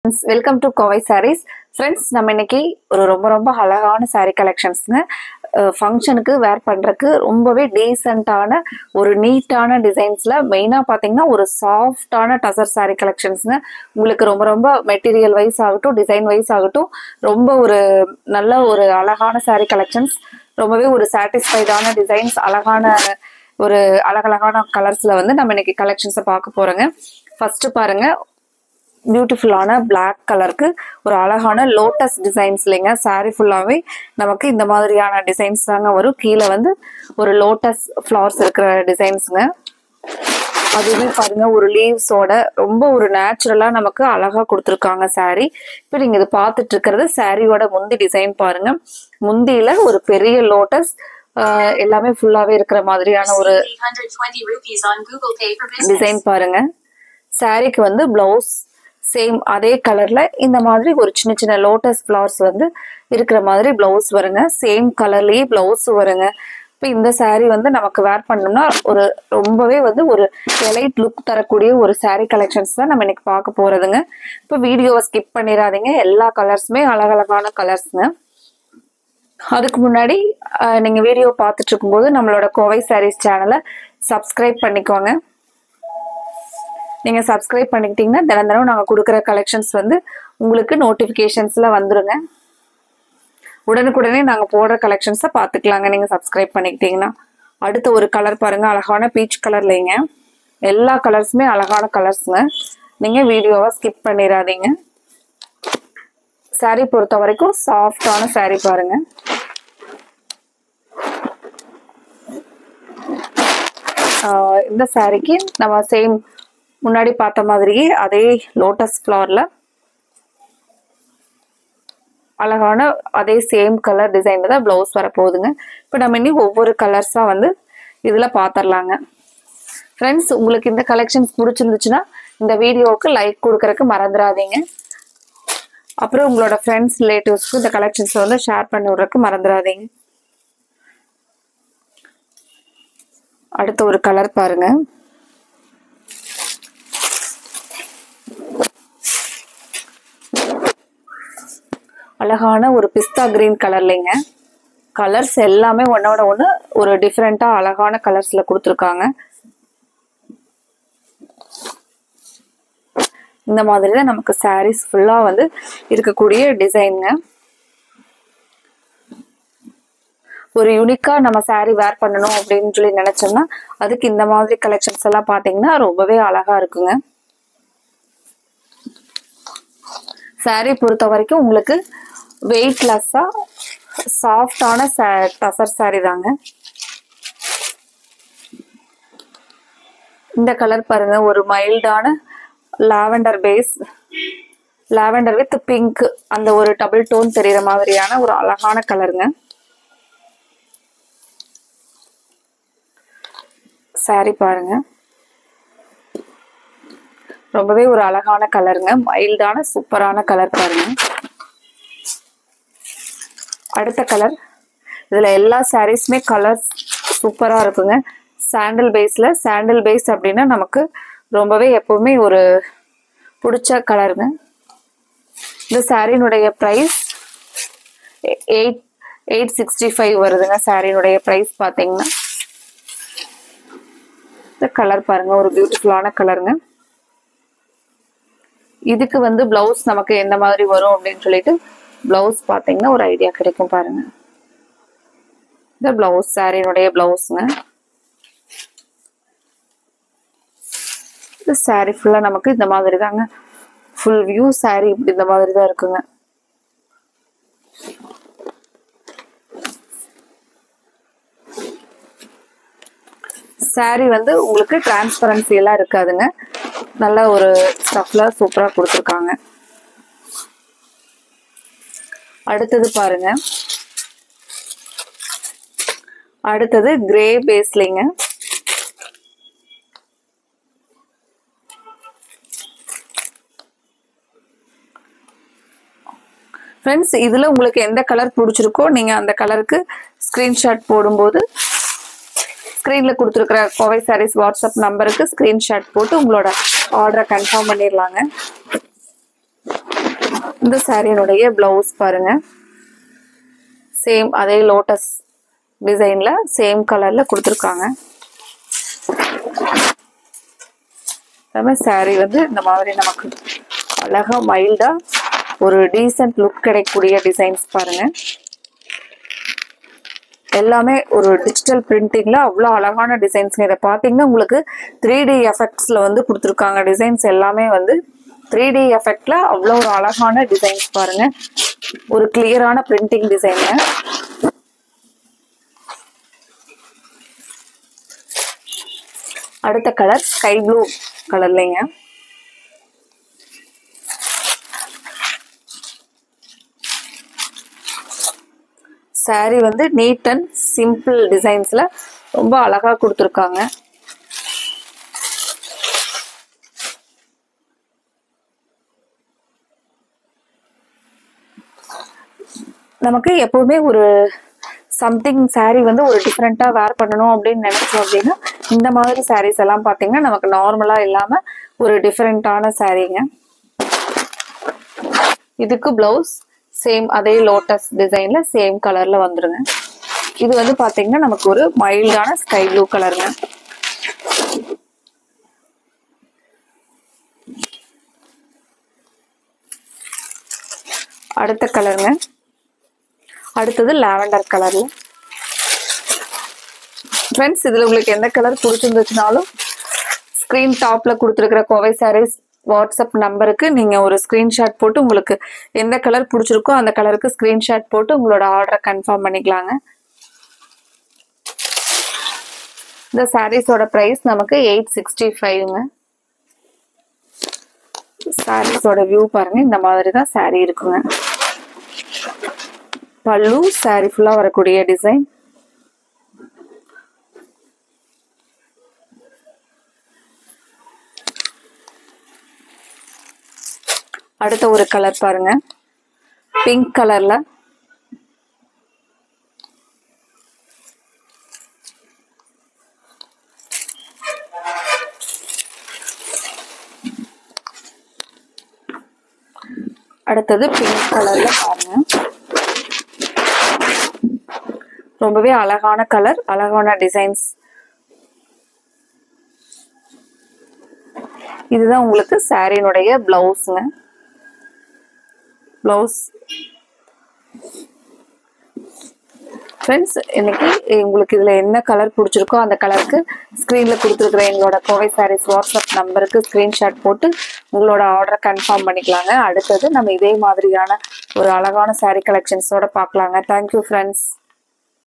Friends welcome to Kovai sarees friends நம்ம இன்னைக்கு ஒரு ரொம்ப ரொம்ப அழகான saree கலெக்ஷன்ஸுங்க ஃபங்க்ஷனுக்கு வேர் பண்ணுறக்கு ரொம்பவே டீசெண்டான ஒரு நீட்டான டிசைன்ஸில் மெயினாக பார்த்தீங்கன்னா ஒரு சாஃப்டான டசர் saree கலெக்ஷன்ஸுங்க உங்களுக்கு ரொம்ப ரொம்ப மெட்டீரியல் வைஸ் ஆகட்டும் டிசைன் வைஸ் ஆகட்டும் ரொம்ப ஒரு நல்ல ஒரு அழகான saree கலெக்ஷன்ஸ் ரொம்பவே ஒரு சாட்டிஸ்ஃபைடான டிசைன்ஸ் அழகான ஒரு அழகழகான கலர்ஸில் வந்து நம்ம இன்னைக்கு கலெக்ஷன்ஸை பார்க்க போகிறோங்க ஃபர்ஸ்ட் பாருங்க பியூட்டிஃபுல்லான Black கலருக்கு ஒரு அழகான லோட்டஸ் டிசைன்ஸ் இல்லைங்க saree ஃபுல்லாகவே நமக்கு இந்த மாதிரியான டிசைன்ஸ் தாங்க வரும் கீழே வந்து ஒரு லோட்டஸ் ஃப்ளவர்ஸ் இருக்கிற டிசைன்ஸுங்க அதுவே பாருங்க ஒரு லீவ்ஸோட ரொம்ப ஒரு நேச்சுரலா நமக்கு அழகா கொடுத்துருக்காங்க saree இப்போ நீங்க இது பார்த்துட்டு இருக்கிறது சாரியோட முந்தி டிசைன் பாருங்க முந்தியில ஒரு பெரிய லோட்டஸ் எல்லாமே ஃபுல்லாவே இருக்கிற மாதிரியான ஒரு 820 rupees on Google Pay for business. Design பாருங்க சாரிக்கு வந்து பிளவுஸ் சேம் அதே கலர்ல இந்த மாதிரி ஒரு சின்ன சின்ன லோட்டஸ் ஃப்ளவர்ஸ் வந்து இருக்கிற மாதிரி பிளவுஸ் வருங்க சேம் கலர்லயே பிளவுஸ் வருங்க இப்போ இந்த saree வந்து நமக்கு வேர் பண்ணோம்னா ஒரு ரொம்பவே வந்து ஒரு எலைட் லுக் தரக்கூடிய ஒரு saree கலெக்ஷன்ஸ் தான் நம்ம இன்னைக்கு பார்க்க போறதுங்க இப்போ வீடியோவை ஸ்கிப் பண்ணிடாதீங்க எல்லா கலர்ஸுமே அழகழகான கலர்ஸுங்க அதுக்கு முன்னாடி அஹ், நீங்க வீடியோ பார்த்துட்டு இருக்கும்போது நம்மளோட கோவை சாரீஸ் சேனலை சப்ஸ்கிரைப் பண்ணிக்கோங்க நீங்க சப்ஸ்கிரைப் பண்ணிக்கிட்டீங்கன்னா தினம் தினம் நாங்கள் கொடுக்குற கலெக்ஷன்ஸ் வந்து உங்களுக்கு நோட்டிஃபிகேஷன்ஸ்ல வந்துருங்க உடனுக்குடனே நாங்கள் போடுற கலெக்ஷன்ஸை பார்த்துக்கலாங்க நீங்க சப்ஸ்கிரைப் பண்ணிக்கிட்டீங்கன்னா அடுத்த ஒரு கலர் பாருங்க அழகான பீச் கலர்லைங்க எல்லா கலர்ஸுமே அழகான கலர்ஸுங்க நீங்க வீடியோவை ஸ்கிப் பண்ணிடாதீங்க saree பொறுத்த வரைக்கும் சாஃப்டான saree பாருங்க ஆஹ் இந்த சாரிக்கு நம்ம சேம் முன்னாடி பார்த்த மாதிரியே அதே லோட்டஸ் ஃப்ளவர்ல அழகான அதே சேம் கலர் டிசைன்ல தான் ப்ளவுஸ் வரப்போகுதுங்க இப்போ நம்ம இனி ஒவ்வொரு கலர்ஸாக வந்து இதில் பார்த்துடலாங்க ஃப்ரெண்ட்ஸ் உங்களுக்கு இந்த கலெக்ஷன்ஸ் பிடிச்சிருந்துச்சுன்னா இந்த வீடியோவுக்கு லைக் கொடுக்கறதுக்கு மறந்துடாதீங்க அப்புறம் உங்களோட ஃப்ரெண்ட்ஸ் ரிலேட்டிவ்ஸ்க்கு இந்த கலெக்ஷன்ஸ் வந்து ஷேர் பண்ணி விட்றதுக்கு மறந்துடாதீங்க அடுத்த ஒரு கலர் பாருங்க அழகான ஒரு பிஸ்தா கிரீன் கலர்லைங்க கலர்ஸ் எல்லாமே ஒன்னோட ஒன்று ஒரு டிஃப்ரெண்ட்டாக அழகான கலர்ஸில் கொடுத்துருக்காங்க இந்த மாதிரி தான் நமக்கு சாரீஸ் ஃபுல்லாக வந்து இருக்கக்கூடிய டிசைனுங்க ஒரு யூனிக்கா நம்ம saree வேர் பண்ணணும் அப்படின்னு சொல்லி நினைச்சோம்னா அதுக்கு இந்த மாதிரி கலெக்ஷன்ஸ் எல்லாம் பாத்தீங்கன்னா ரொம்பவே அழகா இருக்குங்க saree பொறுத்த வரைக்கும் உங்களுக்கு வெயிட்லெஸ்ஸா சாஃப்டான டசர் saree தாங்க இந்த கலர் பாருங்க ஒரு மைல்டான lavender base lavender with pink அந்த ஒரு டபுள் டோன் தெரியுற மாதிரியான ஒரு அழகான கலருங்க saree பாருங்க ரொம்பவே ஒரு அழகான கலருங்க மைல்டான சூப்பரான கலர் பாருங்க அடுத்த கலர் இதுல எல்லா சாரீஸுமே கலர் சூப்பரா இருக்குங்க சாண்டல் பேஸ்ல சாண்டல் பேஸ் அப்படின்னா நமக்கு ரொம்பவே எப்பவுமே ஒரு பிடிச்ச கலருங்க இந்த சாரியினுடைய price eight eight sixty five வருதுங்க சாரியினுடைய ப்ரைஸ் பார்த்தீங்கன்னா இந்த கலர் பாருங்க ஒரு பியூட்டிஃபுல்லான கலருங்க இதுக்கு வந்து பிளவுஸ் நமக்கு எந்த மாதிரி வரும் அப்படின்னு சொல்லிட்டு பிளவுஸ் பார்த்தீங்கன்னா ஒரு ஐடியா கிடைக்கும் பாருங்க இந்த பிளவுஸ் சாரியினுடைய பிளவுஸுங்க இந்த சாரி ஃபுல்லாக நமக்கு இந்த மாதிரி தாங்க ஃபுல் வியூ சாரி இப்படி இந்த மாதிரி தான் இருக்குங்க saree வந்து உங்களுக்கு டிரான்ஸ்பரன்சி எல்லாம் இருக்காதுங்க நல்ல ஒரு ஸ்டஃப்ல சூப்பரா கொடுத்துருக்காங்க அடுத்தது பாருங்க அடுத்தது கிரே பேஸ்லிங்க ஃப்ரெண்ட்ஸ் இதில் உங்களுக்கு எந்த கலர் பிடிச்சிருக்கோ நீங்கள் அந்த கலருக்கு ஸ்க்ரீன்ஷாட் போடும்போது ஸ்க்ரீனில் கொடுத்துருக்குற கோவை சாரீஸ் வாட்ஸ்அப் நம்பருக்கு ஸ்க்ரீன்ஷாட் போட்டு உங்களோட ஆர்டரை கன்ஃபார்ம் பண்ணிடலாங்க இந்த சாரியினுடைய பிளவுஸ் பாருங்க சேம் அதே லோட்டஸ் டிசைன்ல சேம் கலர்ல கொடுத்துருக்காங்க நம்ம சாரி வந்து இந்த மாதிரி நமக்கு அழகா மைல்டா ஒரு டீசென்ட் லுக் கிடைக்கக்கூடிய டிசைன்ஸ் பாருங்க எல்லாமே ஒரு டிஜிட்டல் பிரிண்டிங்ல அவ்வளோ அழகான டிசைன்ஸ் இதை பார்த்தீங்கன்னா உங்களுக்கு த்ரீ டி எஃபெக்ட்ஸ்ல வந்து கொடுத்துருக்காங்க டிசைன்ஸ் எல்லாமே வந்து த்ரீ டி எஃபெக்ட்ல அவ்வளோ ஒரு அழகான டிசைன்ஸ் பாருங்க ஒரு கிளியரான பிரிண்டிங் டிசைனுங்க அடுத்த கலர் ஸ்கை ப்ளூ கலர்லைங்க saree வந்து நீட் அண்ட் சிம்பிள் டிசைன்ஸ்ல ரொம்ப அழகா கொடுத்துருக்காங்க நமக்கு எப்பவுமே ஒரு சம்திங் saree வந்து ஒரு டிஃப்ரெண்ட்டாக வேர் பண்ணணும் அப்படின்னு நினைச்சோம் அப்படின்னா இந்த மாதிரி sarees எல்லாம் பார்த்தீங்கன்னா நமக்கு நார்மலாக இல்லாமல் ஒரு டிஃப்ரெண்ட்டான சாரீங்க இதுக்கு பிளவுஸ் சேம் அதே லோட்டஸ் டிசைன்ல சேம் கலர்ல வந்துருங்க இது வந்து பாத்தீங்கன்னா நமக்கு ஒரு மைல்டான ஸ்கை ப்ளூ கலருங்க அடுத்த கலருங்க அடுத்தது லாவெண்டர் கலர்ல ஃப்ரெண்ட்ஸ் இதுல உங்களுக்கு எந்த கலர் பிடிச்சிருந்துச்சுனாலும் ஸ்க்ரீன் டாப்ல கொடுத்துருக்கிற கோவை சாரீஸ் வாட்ஸ்அப் நம்பருக்கு நீங்க ஒரு ஸ்கிரீன்ஷாட் போட்டு உங்களுக்கு எந்த கலர் பிடிச்சிருக்கோ அந்த கலருக்கு ஸ்கிரீன்ஷாட் போட்டு உங்களோட ஆர்டரை கன்ஃபார்ம் பண்ணிக்கலாங்க இந்த சாரீஸோட ப்ரைஸ் நமக்கு எயிட் சிக்ஸ்டி ஃபைவ்ங்க சாரீஸோட வியூ பாருங்க இந்த மாதிரி தான் சாரீ இருக்குங்க பல்லு சாரீ ஃபுல்லாக வரக்கூடிய டிசைன் அடுத்த ஒரு கலர் பாருங்க பிங்க் கலர்ல அடுத்தது பிங்க் கலர்ல பாருங்க ரொம்பவே அழகான கலர் அழகான டிசைன்ஸ் இதுதான் உங்களுக்கு சாரியினுடைய பிளவுஸுங்க பிளவுஸ் ஃப்ரெண்ட்ஸ் இன்னைக்கு உங்களுக்கு இதில் என்ன கலர் பிடிச்சிருக்கோ அந்த கலருக்கு ஸ்க்ரீனில் கொடுத்துருக்குற எங்களோட கோவை சாரீஸ் வாட்ஸ்அப் நம்பருக்கு ஸ்க்ரீன்ஷாட் போட்டு உங்களோட ஆர்டரை கன்ஃபார்ம் பண்ணிக்கலாங்க அடுத்தது நம்ம இதே மாதிரியான ஒரு அழகான சாரீ கலெக்ஷன்ஸோட பார்க்கலாங்க தேங்க்யூ ஃப்ரெண்ட்ஸ்